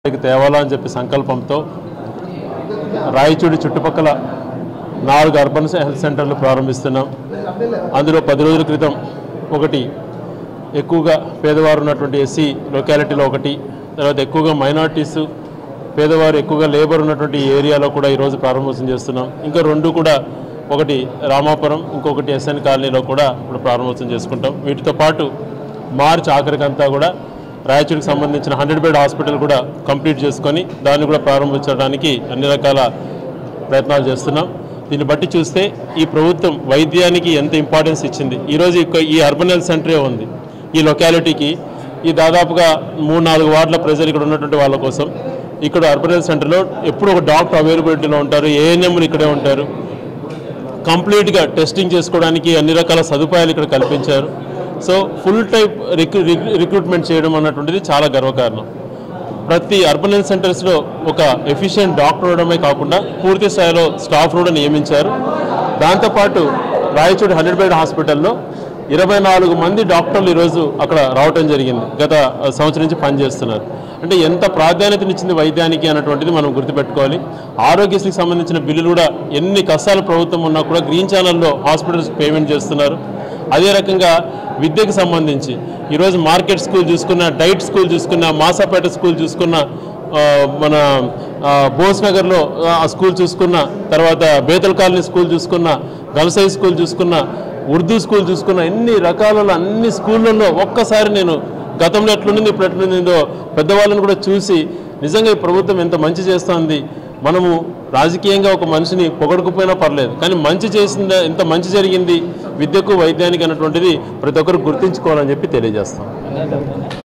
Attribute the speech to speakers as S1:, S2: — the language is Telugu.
S1: ఇక్కడికి తేవాలా అని చెప్పి సంకల్పంతో రాయచూడి చుట్టుపక్కల నాలుగు అర్బన్ హెల్త్ సెంటర్లు ప్రారంభిస్తున్నాం అందులో పది రోజుల క్రితం ఒకటి ఎక్కువగా పేదవారు ఉన్నటువంటి ఎస్సీ లొకాలిటీలో ఒకటి తర్వాత ఎక్కువగా మైనార్టీస్ పేదవారు ఎక్కువగా లేబర్ ఉన్నటువంటి ఈ ఏరియాలో కూడా ఈరోజు ప్రారంభోత్సవం చేస్తున్నాం ఇంకా రెండు కూడా ఒకటి రామాపురం ఇంకొకటి ఎస్ఎన్ కాలనీలో కూడా ఇప్పుడు ప్రారంభోత్సవం చేసుకుంటాం వీటితో పాటు మార్చ్ ఆఖరికంతా కూడా రాయచూడికి సంబంధించిన హండ్రెడ్ బెడ్ హాస్పిటల్ కూడా కంప్లీట్ చేసుకొని దాన్ని కూడా ప్రారంభించడానికి అన్ని రకాల ప్రయత్నాలు చేస్తున్నాం దీన్ని బట్టి చూస్తే ఈ ప్రభుత్వం వైద్యానికి ఎంత ఇంపార్టెన్స్ ఇచ్చింది ఈరోజు ఇక ఈ అర్బన్ హెల్త్ సెంటరే ఉంది ఈ లొకాలిటీకి ఈ దాదాపుగా మూడు నాలుగు వార్డుల ప్రజలు ఇక్కడ ఉన్నటువంటి వాళ్ళ కోసం ఇక్కడ అర్బన్ హెల్త్ సెంటర్లో ఎప్పుడు ఒక డాక్టర్ అవైలబిలిటీలో ఉంటారు ఏఎన్ఎంలు ఇక్కడే ఉంటారు కంప్లీట్గా టెస్టింగ్ చేసుకోవడానికి అన్ని రకాల సదుపాయాలు ఇక్కడ కల్పించారు సో ఫుల్ టైప్ రిక్రూ రిక్రూట్మెంట్ చేయడం అన్నటువంటిది చాలా గర్వకారణం ప్రతి అర్బన్ హెల్త్ సెంటర్స్లో ఒక ఎఫిషియెంట్ డాక్టర్ ఉండడమే కాకుండా పూర్తి స్థాయిలో స్టాఫ్ కూడా నియమించారు దాంతోపాటు రాయచూడి హండ్రెడ్ బెడ్ హాస్పిటల్లో ఇరవై నాలుగు మంది డాక్టర్లు ఈరోజు అక్కడ రావటం జరిగింది గత సంవత్సరం నుంచి పనిచేస్తున్నారు అంటే ఎంత ప్రాధాన్యతనిచ్చింది వైద్యానికి అన్నటువంటిది మనం గుర్తుపెట్టుకోవాలి ఆరోగ్యశ్రీకి సంబంధించిన బిల్లులు కూడా ఎన్ని కష్టాలు ప్రభుత్వం ఉన్నా కూడా గ్రీన్ ఛానల్లో హాస్పిటల్స్ పేమెంట్ చేస్తున్నారు అదే రకంగా విద్యకు సంబంధించి ఈరోజు మార్కెట్ స్కూల్ చూసుకున్న డైట్ స్కూల్ చూసుకున్న మాసాపేట స్కూల్ చూసుకున్న ఆ, మన ఆ, బోస్ నగర్లో ఆ స్కూల్ చూసుకున్న తర్వాత బేతల్ కాలనీ స్కూల్ చూసుకున్న గల్సై స్కూల్ చూసుకున్న ఉర్దూ స్కూల్ చూసుకున్న ఎన్ని రకాలలో అన్ని స్కూళ్ళల్లో ఒక్కసారి నేను గతంలో ఎట్లుండింది ఇప్పుడు ఎట్లుండిందో పెద్దవాళ్ళని కూడా చూసి నిజంగా ఈ ప్రభుత్వం ఎంత మంచి చేస్తోంది మనము రాజకీయంగా ఒక మనిషిని పొగడకపోయినా పర్లేదు కానీ మంచి చేసిందా ఎంత మంచి జరిగింది విద్యకు వైద్యానికి అన్నటువంటిది ప్రతి ఒక్కరు గుర్తించుకోవాలని చెప్పి తెలియజేస్తాం